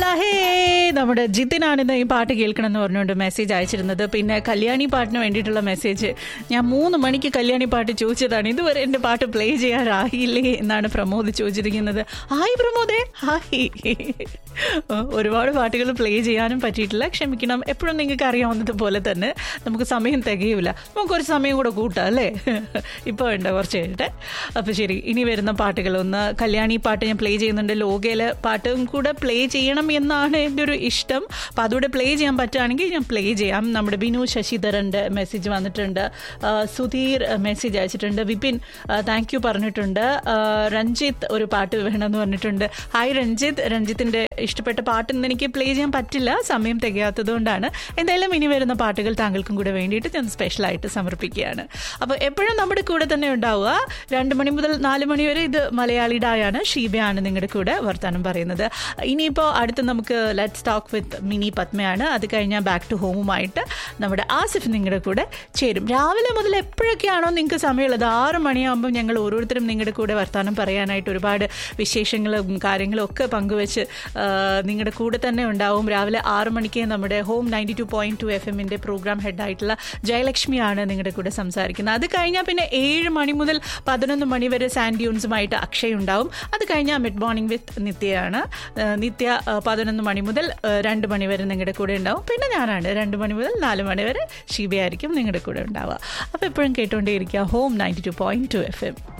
ഹേ നമ്മുടെ ജിത്തിനാണ് ഇന്ന് ഈ പാട്ട് കേൾക്കണം എന്ന് പറഞ്ഞുകൊണ്ട് മെസ്സേജ് അയച്ചിരുന്നത് പിന്നെ കല്യാണി പാട്ടിന് വേണ്ടിയിട്ടുള്ള മെസ്സേജ് ഞാൻ മൂന്ന് മണിക്ക് കല്യാണി പാട്ട് ചോദിച്ചതാണ് ഇതുവരെ എൻ്റെ പാട്ട് പ്ലേ ചെയ്യാറായില്ലേ എന്നാണ് പ്രമോദ് ചോദിച്ചിരിക്കുന്നത് ഹായ് പ്രമോദേ ഹായ് ഒരുപാട് പാട്ടുകൾ പ്ലേ ചെയ്യാനും പറ്റിയിട്ടില്ല ക്ഷമിക്കണം എപ്പോഴും നിങ്ങൾക്ക് അറിയാവുന്നത് പോലെ തന്നെ നമുക്ക് സമയം തികയൂല നമുക്കൊരു സമയം കൂടെ കൂട്ടാം അല്ലേ ഇപ്പോൾ വേണ്ട കുറച്ച് കഴിഞ്ഞിട്ട് അപ്പോൾ ശരി ഇനി വരുന്ന പാട്ടുകൾ ഒന്ന് കല്യാണി പാട്ട് ഞാൻ പ്ലേ ചെയ്യുന്നുണ്ട് ലോകയിലെ പാട്ടും കൂടെ പ്ലേ ചെയ്യണം എന്നാണ് എൻ്റെ ഒരു ഇഷ്ടം അപ്പോൾ അതുകൂടെ പ്ലേ ചെയ്യാൻ പറ്റുകയാണെങ്കിൽ ഞാൻ പ്ലേ ചെയ്യാം നമ്മുടെ ബിനു ശശിധരൻ്റെ മെസ്സേജ് വന്നിട്ടുണ്ട് ആ, സുധീർ മെസ്സേജ് അയച്ചിട്ടുണ്ട് വിപിൻ താങ്ക് യു പറഞ്ഞിട്ടുണ്ട് ആ, രഞ്ജിത്ത് ഒരു പാട്ട് വേണമെന്ന് പറഞ്ഞിട്ടുണ്ട് ഹായ് രഞ്ജിത്ത് രഞ്ജിത്തിൻ്റെ ഇഷ്ടപ്പെട്ട പാട്ടൊന്നും എനിക്ക് പ്ലേ ചെയ്യാൻ പറ്റില്ല സമയം തികയാത്തത് കൊണ്ടാണ് എന്തായാലും ഇനി വരുന്ന പാട്ടുകൾ താങ്കൾക്കും കൂടെ വേണ്ടിയിട്ട് ഞാൻ സ്പെഷ്യലായിട്ട് സമർപ്പിക്കുകയാണ് അപ്പോൾ എപ്പോഴും നമ്മുടെ കൂടെ തന്നെ ഉണ്ടാവുക രണ്ട് മണി മുതൽ നാല് മണി വരെ ഇത് മലയാളി ഡായാണ് ഷീബയാണ് നിങ്ങളുടെ കൂടെ വർത്തമാനം പറയുന്നത് ഇനിയിപ്പോൾ അടുത്ത് നമുക്ക് ലെറ്റ്സ് ടോക്ക് വിത്ത് മിനി പത്മയാണ് അത് കഴിഞ്ഞാൽ ബാക്ക് ടു ഹോമുമായിട്ട് നമ്മുടെ ആസിഫ് നിങ്ങളുടെ കൂടെ ചേരും രാവിലെ മുതൽ എപ്പോഴൊക്കെയാണോ നിങ്ങൾക്ക് സമയമുള്ളത് ആറ് മണിയാകുമ്പോൾ ഞങ്ങൾ ഓരോരുത്തരും നിങ്ങളുടെ കൂടെ വർത്തമാനം പറയാനായിട്ട് ഒരുപാട് വിശേഷങ്ങളും കാര്യങ്ങളും ഒക്കെ പങ്കുവെച്ച് ആ, നിങ്ങളുടെ കൂടെ തന്നെ ഉണ്ടാവും രാവിലെ ആറ് മണിക്ക് നമ്മുടെ home ninety two point two F എമ്മിൻ്റെ പ്രോഗ്രാം ഹെഡായിട്ടുള്ള ജയലക്ഷ്മിയാണ് നിങ്ങളുടെ കൂടെ സംസാരിക്കുന്നത് അത് കഴിഞ്ഞാൽ പിന്നെ ഏഴ് മണി മുതൽ പതിനൊന്ന് മണി വരെ സാൻഡ്യൂൺസുമായിട്ട് അക്ഷയ് ഉണ്ടാവും അത് കഴിഞ്ഞാൽ മിഡ് മോർണിംഗ് വിത്ത് നിത്യയാണ് ആ, നിത്യ ആ, പതിനൊന്ന് മണി മുതൽ ആ, രണ്ട് മണി വരെ നിങ്ങളുടെ കൂടെ ഉണ്ടാവും പിന്നെ ഞാനാണ് രണ്ട് മണി മുതൽ നാല് മണി വരെ ഷീബയായിരിക്കും നിങ്ങളുടെ കൂടെ ഉണ്ടാവുക അപ്പോൾ എപ്പോഴും കേട്ടുകൊണ്ടേയിരിക്കുക home ninety two point two F M